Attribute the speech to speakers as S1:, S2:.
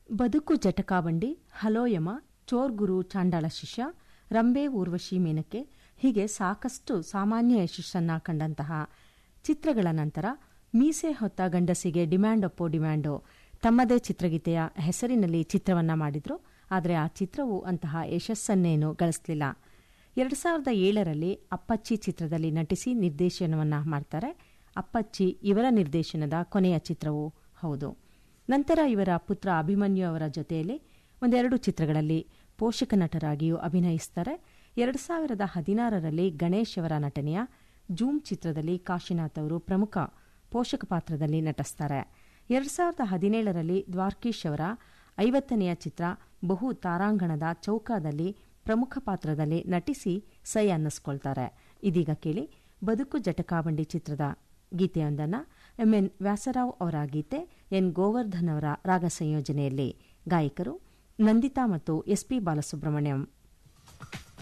S1: ಬದುಕು ಜಟಕಾವಂಡಿ ಹಲೋಯಮ ಚೋರ್ಗುರು ಚಾಂಡಾಳ ಶಿಷ್ಯ ರಂಬೆ ಊರ್ವಶಿ ಮೇನಕೆ ಹೀಗೆ ಸಾಕಷ್ಟು ಸಾಮಾನ್ಯ ಯಶಸ್ಸನ್ನ ಕಂಡಂತಹ ಚಿತ್ರಗಳ ನಂತರ ಮೀಸೆ ಹೊತ್ತ ಗಂಡಸಿಗೆ ಡಿಮ್ಯಾಂಡ್ ಅಪ್ಪೋ ಡಿಮ್ಯಾಂಡೋ ತಮ್ಮದೇ ಚಿತ್ರಗೀತೆಯ ಹೆಸರಿನಲ್ಲಿ ಚಿತ್ರವನ್ನ ಮಾಡಿದ್ರು ಆದರೆ ಆ ಚಿತ್ರವು ಅಂತಹ ಯಶಸ್ಸನ್ನೇನು ಗಳಿಸಲಿಲ್ಲ ಎರಡು ಸಾವಿರದ ಏಳರಲ್ಲಿ ಅಪ್ಪಚ್ಚಿ ಚಿತ್ರದಲ್ಲಿ ನಟಿಸಿ ನಿರ್ದೇಶನವನ್ನ ಮಾಡ್ತಾರೆ ಅಪ್ಪಚ್ಚಿ ಇವರ ನಿರ್ದೇಶನದ ಕೊನೆಯ ಚಿತ್ರವೂ ಹೌದು ನಂತರ ಇವರ ಪುತ್ರ ಅಭಿಮನ್ಯು ಅವರ ಜೊತೆಯಲ್ಲಿ ಒಂದೆರಡು ಚಿತ್ರಗಳಲ್ಲಿ ಪೋಷಕ ನಟರಾಗಿಯೂ ಅಭಿನಯಿಸ್ತಾರೆ ಎರಡು ಸಾವಿರದ ಹದಿನಾರರಲ್ಲಿ ಗಣೇಶ್ ಅವರ ನಟನೆಯ ಜೂಮ್ ಚಿತ್ರದಲ್ಲಿ ಕಾಶಿನಾಥ್ ಅವರು ಪ್ರಮುಖ ಪೋಷಕ ಪಾತ್ರದಲ್ಲಿ ನಟಿಸ್ತಾರೆ ಎರಡು ಸಾವಿರದ ಹದಿನೇಳರಲ್ಲಿ ದ್ವಾರ್ಕೀಶ್ ಅವರ ಐವತ್ತನೆಯ ಚಿತ್ರ ಬಹು ತಾರಾಂಗಣದ ಚೌಕಾದಲ್ಲಿ ಪ್ರಮುಖ ಪಾತ್ರದಲ್ಲಿ ನಟಿಸಿ ಸೈ ಅನ್ನಿಸ್ಕೊಳ್ತಾರೆ ಇದೀಗ ಕೇಳಿ ಬದುಕು ಜಟಕಾವಂಡಿ ಚಿತ್ರದ ಗೀತೆಯೊಂದನ್ನು ಎಂಎನ್ ವ್ಯಾಸರಾವ್ ಅವರ ಗೀತೆ ಎನ್ ಗೋವರ್ಧನ್ ಅವರ ರಾಗ ಸಂಯೋಜನೆಯಲ್ಲಿ ಗಾಯಕರು ನಂದಿತಾ ಮತ್ತು ಎಸ್ಪಿ ಬಾಲಸುಬ್ರಹ್ಮಣ್ಯಂ